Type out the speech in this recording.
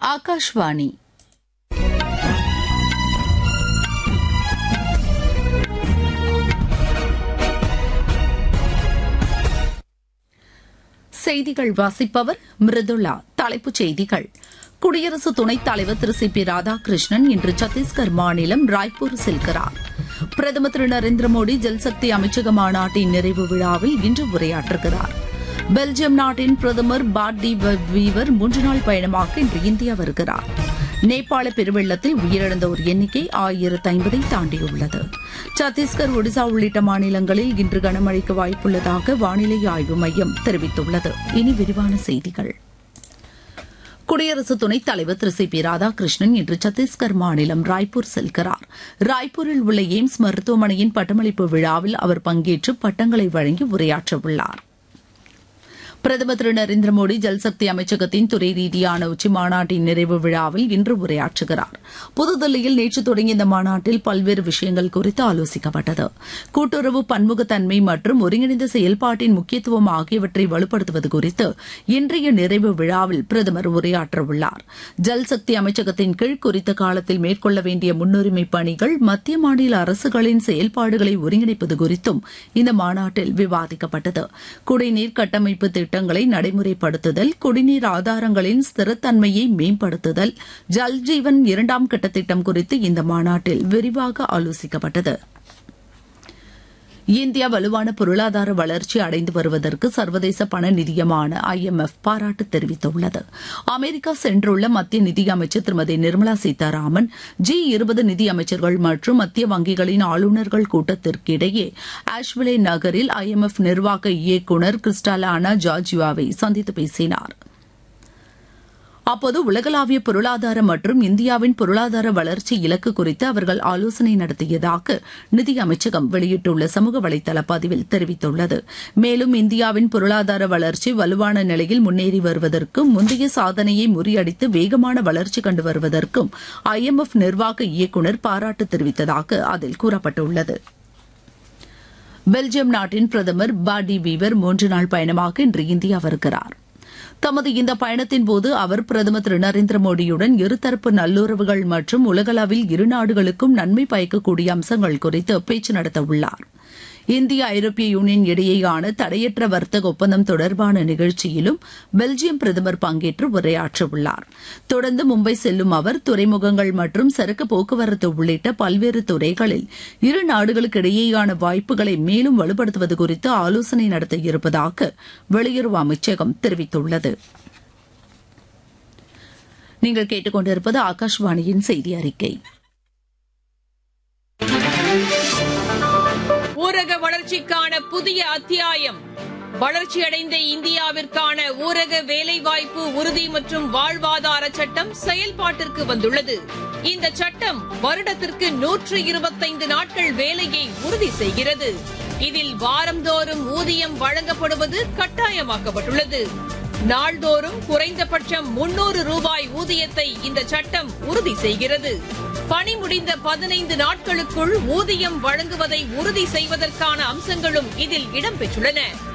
ஆகாஷ்வாணி செய்திகள் வாசிப்பவர் மிருதுளா தலைப்புச் செய்திகள் குடியரசு துணைத் தலைவர் திரு சி பி ராதாகிருஷ்ணன் இன்று சத்தீஸ்கர் மாநிலம் ராய்ப்பூர் செல்கிறார் பிரதமர் திரு நரேந்திர மோடி ஜல்சக்தி அமைச்சக மாநாட்டின் நிறைவு விழாவில் இன்று உரையாற்றுகிறார் பெல்ஜியம் நாட்டின் பிரதமர் பாட் டி வீவர் மூன்று நாள் பயணமாக இன்று இந்தியா வருகிறார் நேபாள பெருவெள்ளத்தில் உயிரிழந்தோர் எண்ணிக்கை ஆயிரத்து ஐம்பதை தாண்டியுள்ளது சத்தீஸ்கர் ஒடிசா உள்ளிட்ட மாநிலங்களில் இன்று கனமழைக்கு வாய்ப்புள்ளதாக வானிலை ஆய்வு மையம் தெரிவித்துள்ளது இனி விரிவான செய்திகள் குடியரசு துணைத் தலைவர் திரு சி பி ராதாகிருஷ்ணன் இன்று சத்தீஸ்கர் மாநிலம் ராய்ப்பூர் செல்கிறார் ராய்ப்பூரில் உள்ள எய்ம்ஸ் மருத்துவமனையின் பட்டமளிப்பு விழாவில் அவர் பங்கேற்று பட்டங்களை வழங்கி உரையாற்றவுள்ளார் பிரதமர் திரு நரேந்திர மோடி ஜல்சக்தி அமைச்சகத்தின் துறை ரீதியான உச்சி மாநாட்டின் நிறைவு விழாவில் இன்று உரையாற்றுகிறார் புதுதில்லியில் நேற்று தொடங்கிய இந்த மாநாட்டில் பல்வேறு விஷயங்கள் குறித்து ஆலோசிக்கப்பட்டது கூட்டுறவு பன்முகத்தன்மை மற்றும் ஒருங்கிணைந்த செயல்பாட்டின் முக்கியத்துவம் ஆகியவற்றை வலுப்படுத்துவது குறித்து இன்றைய நிறைவு விழாவில் பிரதமர் உரையாற்றவுள்ளார் ஜல்சக்தி அமைச்சகத்தின் கீழ் குறித்த காலத்தில் மேற்கொள்ள வேண்டிய முன்னுரிமை பணிகள் மத்திய மாநில அரசுகளின் செயல்பாடுகளை ஒருங்கிணைப்பது குறித்தும் இந்த மாநாட்டில் விவாதிக்கப்பட்டது குடிநீர் கட்டமைப்பு திட்டம் திட்டங்களை நடைமுறைப்படுத்துதல் குடிநீர் ஆதாரங்களின் ஸ்திரத்தன்மையை மேம்படுத்துதல் ஜல்ஜீவன் இரண்டாம் கட்ட திட்டம் குறித்து இந்த மாநாட்டில் விரிவாக ஆலோசிக்கப்பட்டது இந்தியா வலுவான பொருளாதார வளர்ச்சி அடைந்து வருவதற்கு சர்வதேச பண நிதியமான ஐ எம் எஃப் பாராட்டு தெரிவித்துள்ளது அமெரிக்கா சென்றுள்ள மத்திய நிதியமைச்சர் திருமதி நிர்மலா சீதாராமன் ஜி இருபது நிதியமைச்சர்கள் மற்றும் மத்திய வங்கிகளின் ஆளுநர்கள் கூட்டத்திற்கிடையே ஆஷ்விலே நகரில் ஐ எம் எஃப் நிர்வாக இயக்குநர் கிறிஸ்டாலானா ஜார்ஜியாவை சந்தித்து பேசினார் அப்போது உலகளாவிய பொருளாதார மற்றும் இந்தியாவின் பொருளாதார வளர்ச்சி இலக்கு குறித்து அவர்கள் ஆலோசனை நடத்தியதாக நிதி அமைச்சகம் வெளியிட்டுள்ள சமூக வலைதள பதிவில் தெரிவித்துள்ளது மேலும் இந்தியாவின் பொருளாதார வளர்ச்சி வலுவான நிலையில் முன்னேறி வருவதற்கும் முந்தைய சாதனையை முறியடித்து வேகமான வளர்ச்சி கண்டு வருவதற்கும் ஐ எம் எஃப் நிர்வாக இயக்குநர் பாராட்டு தெரிவித்ததாக அதில் கூறப்பட்டுள்ளது பெல்ஜியம் நாட்டின் பிரதமர் பாடி வீவர் மூன்று நாள் பயணமாக இன்று இந்தியா வருகிறார் தமது இந்த பயணத்தின் போது அவர் பிரதமர் திரு நரேந்திர மோடியுடன் இருதரப்பு நல்லுறவுகள் மற்றும் உலகளவில் இரு நாடுகளுக்கும் நன்மை பயக்கக்கூடிய அம்சங்கள் குறித்து பேச்சு நடத்தவுள்ளார் இந்திய ஐரோப்பிய யூனியன் இடையேயான தடையற்ற வர்த்தக ஒப்பந்தம் தொடர்பான நிகழ்ச்சியிலும் பெல்ஜியம் பிரதமர் பங்கேற்று உரையாற்றவுள்ளார் தொடர்ந்து மும்பை செல்லும் அவர் துறைமுகங்கள் மற்றும் சரக்கு போக்குவரத்து உள்ளிட்ட பல்வேறு துறைகளில் இரு நாடுகளுக்கு இடையேயான வாய்ப்புகளை மேலும் வலுப்படுத்துவது குறித்து ஆலோசனை நடத்த இருப்பதாக வெளியுறவு அமைச்சகம் தெரிவித்துள்ளது நீங்கள் கேட்டுக்கொண்டிருப்பது ஆகாஷ்வாணியின் செய்தி அறிக்கை ஊரக வளர்ச்சிக்கான புதிய அத்தியாயம் வளர்ச்சியடைந்த இந்தியாவிற்கான ஊரக வேலைவாய்ப்பு உறுதி மற்றும் வாழ்வாதார சட்டம் செயல்பாட்டிற்கு வந்துள்ளது இந்த சட்டம் வருடத்திற்கு நூற்று இருபத்தைந்து நாட்கள் வேலையை உறுதி செய்கிறது இதில் வாரந்தோறும் ஊதியம் வழங்கப்படுவது கட்டாயமாக்கப்பட்டுள்ளது நாள்தோறும் குறைந்தபட்சம் முன்னூறு ரூபாய் ஊதியத்தை இந்த சட்டம் உறுதி செய்கிறது பணி முடிந்த பதினைந்து நாட்களுக்குள் ஊதியம் வழங்குவதை உறுதி செய்வதற்கான அம்சங்களும் இதில் இடம்பெற்றுள்ளன